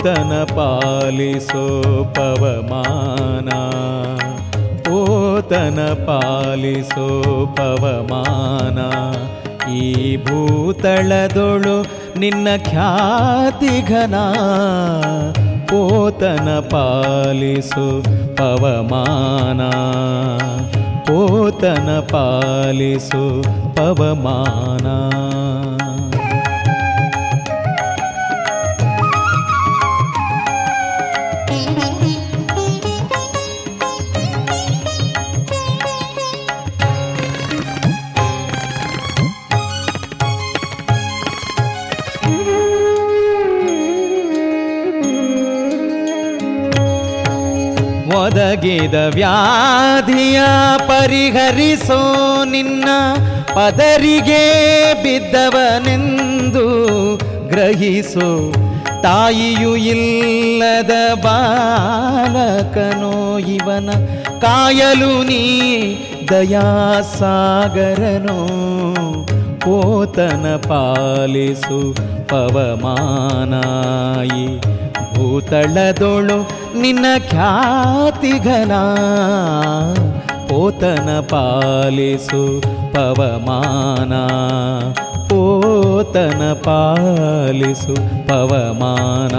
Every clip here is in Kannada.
ಪೋತನ ಪಾಲಿಸೋ ಪವಮಾನ ಪೋತನ ಪಾಲಿಸೋ ಪವಮಾನ ಈ ಭೂತಳದೊಳು ನಿನ್ನ ಖ್ಯಾತಿಘನ ಪೋತನ ಪಾಲಿಸು ಪವಮಾನ ಪೋತನ ಪಾಲಿಸು ಪವಮಾನ ಒದಗಿದ ವ್ಯಾಧಿಯ ಪರಿಹರಿಸೋ ನಿನ್ನ ಪದರಿಗೆ ಬಿದ್ದವನೆಂದು ಗ್ರಹಿಸೋ ತಾಯಿಯು ಇಲ್ಲದ ಬಾಲಕನೋ ಇವನ ಕಾಯಲು ನೀ ದಯಾಸಾಗರನೋ ಪೋತನ ಪಾಲಿಸು ಪವಮಾನಾಯಿ ಭೂತಳದೊಳು ನಿನ್ನ ಖ್ಯಾತಿಘನ ಪೋತನ ಪಾಲಿಸು ಪವಮಾನ ಪೋತನ ಪಾಲಿಸು ಪವಮಾನ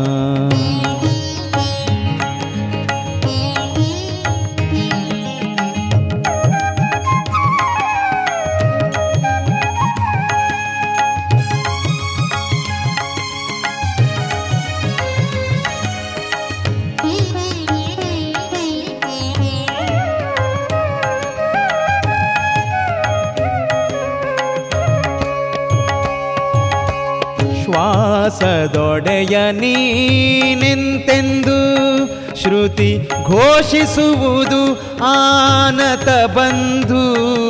ಶ್ವಾಸದೊಡೆಯ ನೀನೆಂತೆಂದು ಶ್ರುತಿ ಘೋಷಿಸುವುದು ಆನತ ಬಂಧು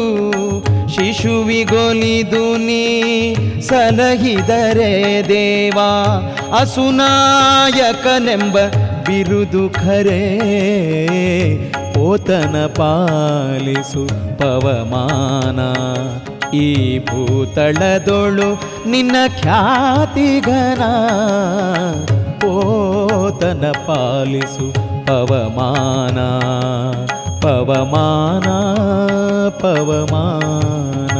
ಶಿಶುವಿಗೊಲಿದು ನೀ ಸಲಹಿದರೆ ದೇವಾ ಅಸುನಾಯಕನೆಂಬ ಬಿರುದು ಖರೇ ಪೋತನ ಪಾಲಿಸು ಪವಮಾನ ಈ ಭೂತಳದೊಳು ನಿನ್ನ ಖ್ಯಾತಿಗನ ಪೋತನ ಪಾಲಿಸು ಪವಮಾನ ಪವಮಾನ ಪವಮಾನ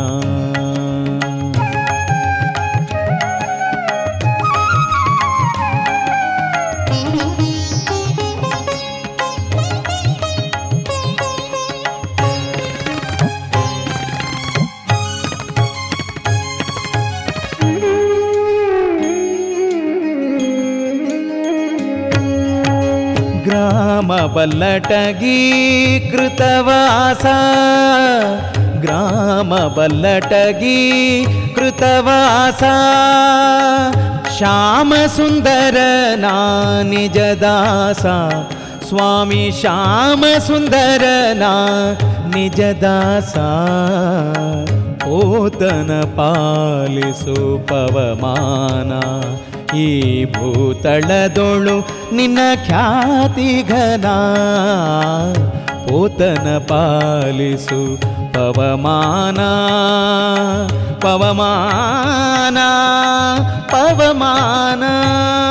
ಗ್ರಾಮ ಬಲ್ಲಟಗಿ ಕೃತವಾಸ ಗ್ರಾಮ ಬಲ್ಲಟಗಿ ಕೃತವಾಸ ಶ್ಯಾಮ ಸುಂದರ ನಾ ನಿಜದಾಸ ಸ್ವಾಮಿ ಶ್ಯಾಮ ಸುಂದರ ನಾ ನಿಜದಾಸ ಓತನ ಪಾಲಿಸು ಪವಮಾನ ಈ ಭೂತಳದೊಳು ನಿನ್ನ ಖ್ಯಾತಿಘನ ಪೋತನ ಪಾಲಿಸು ಪವಮಾನ ಪವಮಾನ ಪವಮಾನ